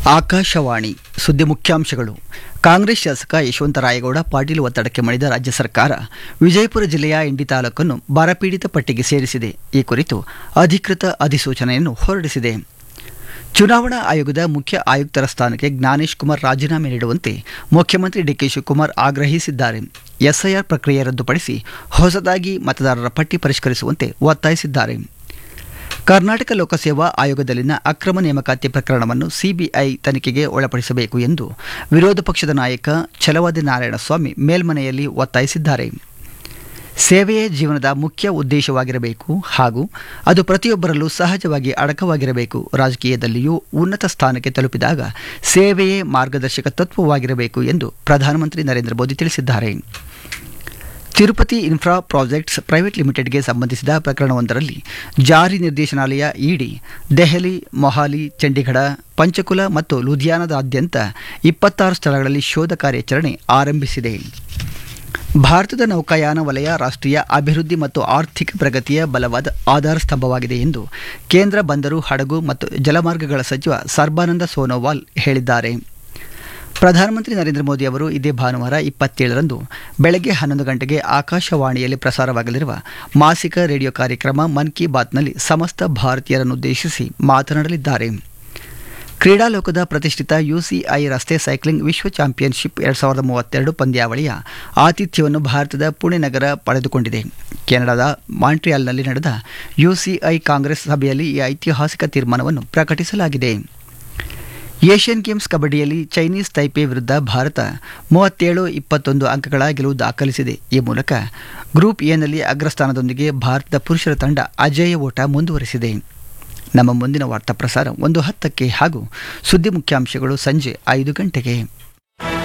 ಆಕಾಶವಾಣಿ ಸುದ್ದಿ ಮುಖ್ಯಾಂಶಗಳು ಕಾಂಗ್ರೆಸ್ ಶಾಸಕ ಯಶವಂತ ರಾಯಗೌಡ ಪಾಟೀಲ್ ಒತ್ತಡಕ್ಕೆ ಮಣಿದ ರಾಜ್ಯ ಸರ್ಕಾರ ವಿಜಯಪುರ ಜಿಲ್ಲೆಯ ಇಂಡಿ ತಾಲೂಕನ್ನು ಬರಪೀಡಿತ ಪಟ್ಟಿಗೆ ಸೇರಿಸಿದೆ ಈ ಕುರಿತು ಅಧಿಕೃತ ಅಧಿಸೂಚನೆಯನ್ನು ಹೊರಡಿಸಿದೆ ಚುನಾವಣಾ ಆಯೋಗದ ಮುಖ್ಯ ಆಯುಕ್ತರ ಸ್ಥಾನಕ್ಕೆ ಜ್ಞಾನೇಶ್ ಕುಮಾರ್ ರಾಜೀನಾಮೆ ನೀಡುವಂತೆ ಮುಖ್ಯಮಂತ್ರಿ ಡಿಕೆ ಶಿವಕುಮಾರ್ ಆಗ್ರಹಿಸಿದ್ದಾರೆ ಎಸ್ಐಆರ್ ಪ್ರಕ್ರಿಯೆ ರದ್ದುಪಡಿಸಿ ಹೊಸದಾಗಿ ಮತದಾರರ ಪಟ್ಟಿ ಪರಿಷ್ಕರಿಸುವಂತೆ ಒತ್ತಾಯಿಸಿದ್ದಾರೆ ಕರ್ನಾಟಕ ಲೋಕಸೇವಾ ಆಯೋಗದಲ್ಲಿನ ಅಕ್ರಮ ನೇಮಕಾತಿ ಪ್ರಕರಣವನ್ನು ಸಿಬಿಐ ತನಿಖೆಗೆ ಒಳಪಡಿಸಬೇಕು ಎಂದು ವಿರೋಧ ಪಕ್ಷದ ನಾಯಕ ಛಲವಾದಿ ನಾರಾಯಣಸ್ವಾಮಿ ಮೇಲ್ಮನೆಯಲ್ಲಿ ಒತ್ತಾಯಿಸಿದ್ದಾರೆ ಸೇವೆಯೇ ಜೀವನದ ಮುಖ್ಯ ಉದ್ದೇಶವಾಗಿರಬೇಕು ಹಾಗೂ ಅದು ಪ್ರತಿಯೊಬ್ಬರಲ್ಲೂ ಸಹಜವಾಗಿ ಅಡಕವಾಗಿರಬೇಕು ರಾಜಕೀಯದಲ್ಲಿಯೂ ಉನ್ನತ ಸ್ಥಾನಕ್ಕೆ ತಲುಪಿದಾಗ ಸೇವೆಯೇ ಮಾರ್ಗದರ್ಶಕ ತತ್ವವಾಗಿರಬೇಕು ಎಂದು ಪ್ರಧಾನಮಂತ್ರಿ ನರೇಂದ್ರ ಮೋದಿ ತಿಳಿಸಿದ್ದಾರೆ ತಿರುಪತಿ ಇನ್ಫ್ರಾ ಪ್ರಾಜೆಕ್ಟ್ಸ್ ಪ್ರೈವೇಟ್ ಲಿಮಿಟೆಡ್ಗೆ ಸಂಬಂಧಿಸಿದ ಪ್ರಕರಣವೊಂದರಲ್ಲಿ ಜಾರಿ ನಿರ್ದೇಶನಾಲಯ ಇಡಿ ದೆಹಲಿ ಮೊಹಾಲಿ ಚಂಡೀಗಢ ಪಂಚಕುಲ ಮತ್ತು ಲುಧಿಯಾನದಾದ್ಯಂತ ಇಪ್ಪತ್ತಾರು ಸ್ಥಳಗಳಲ್ಲಿ ಶೋಧ ಕಾರ್ಯಾಚರಣೆ ಆರಂಭಿಸಿದೆ ಭಾರತದ ನೌಕಾಯಾನ ವಲಯ ರಾಷ್ಟ್ರೀಯ ಅಭಿವೃದ್ಧಿ ಮತ್ತು ಆರ್ಥಿಕ ಪ್ರಗತಿಯ ಬಲವಾದ ಆಧಾರ ಸ್ತಂಭವಾಗಿದೆ ಎಂದು ಕೇಂದ್ರ ಬಂದರು ಹಡಗು ಮತ್ತು ಜಲಮಾರ್ಗಗಳ ಸಚಿವ ಸರ್ಬಾನಂದ ಸೋನೋವಾಲ್ ಹೇಳಿದ್ದಾರೆ ಪ್ರಧಾನಮಂತ್ರಿ ನರೇಂದ್ರ ಮೋದಿ ಅವರು ಇದೇ ಭಾನುವಾರ ಇಪ್ಪತ್ತೇಳರಂದು ಬೆಳಗ್ಗೆ ಹನ್ನೊಂದು ಗಂಟೆಗೆ ಆಕಾಶವಾಣಿಯಲ್ಲಿ ಪ್ರಸಾರವಾಗಲಿರುವ ಮಾಸಿಕ ರೇಡಿಯೋ ಕಾರ್ಯಕ್ರಮ ಮನ್ ಕಿ ಬಾತ್ನಲ್ಲಿ ಸಮಸ್ತ ಭಾರತೀಯರನ್ನುದ್ದೇಶಿಸಿ ಮಾತನಾಡಲಿದ್ದಾರೆ ಕ್ರೀಡಾ ಲೋಕದ ಪ್ರತಿಷ್ಠಿತ ಯುಸಿಐ ರಸ್ತೆ ಸೈಕ್ಲಿಂಗ್ ವಿಶ್ವ ಚಾಂಪಿಯನ್ಶಿಪ್ ಎರಡು ಸಾವಿರದ ಮೂವತ್ತೆರಡು ಪಂದ್ಯಾವಳಿಯ ಆತಿಥ್ಯವನ್ನು ಭಾರತದ ಪುಣೆ ನಗರ ಪಡೆದುಕೊಂಡಿದೆ ಕೆನಡಾದ ಮಾಂಟ್ರಿಯಾಲ್ನಲ್ಲಿ ನಡೆದ ಯುಸಿಐ ಕಾಂಗ್ರೆಸ್ ಸಭೆಯಲ್ಲಿ ಈ ಐತಿಹಾಸಿಕ ತೀರ್ಮಾನವನ್ನು ಪ್ರಕಟಿಸಲಾಗಿದೆ ಏಷ್ಯನ್ ಗೇಮ್ಸ್ ಕಬಡ್ಡಿಯಲ್ಲಿ ಚೈನೀಸ್ ತೈಪೆ ವಿರುದ್ಧ ಭಾರತ ಮೂವತ್ತೇಳು ಇಪ್ಪತ್ತೊಂದು ಅಂಕಗಳ ಗೆಲುವು ದಾಖಲಿಸಿದೆ ಈ ಮೂಲಕ ಗ್ರೂಪ್ ಎನಲ್ಲಿ ಅಗ್ರಸ್ಥಾನದೊಂದಿಗೆ ಭಾರತದ ಪುರುಷರ ತಂಡ ಅಜೇಯ ಓಟ ಮುಂದುವರೆಸಿದೆ ನಮ್ಮ ಮುಂದಿನ ವಾರ್ತಾ ಪ್ರಸಾರ ಒಂದು ಹತ್ತಕ್ಕೆ ಹಾಗೂ ಸುದ್ದಿ ಮುಖ್ಯಾಂಶಗಳು ಸಂಜೆ ಐದು ಗಂಟೆಗೆ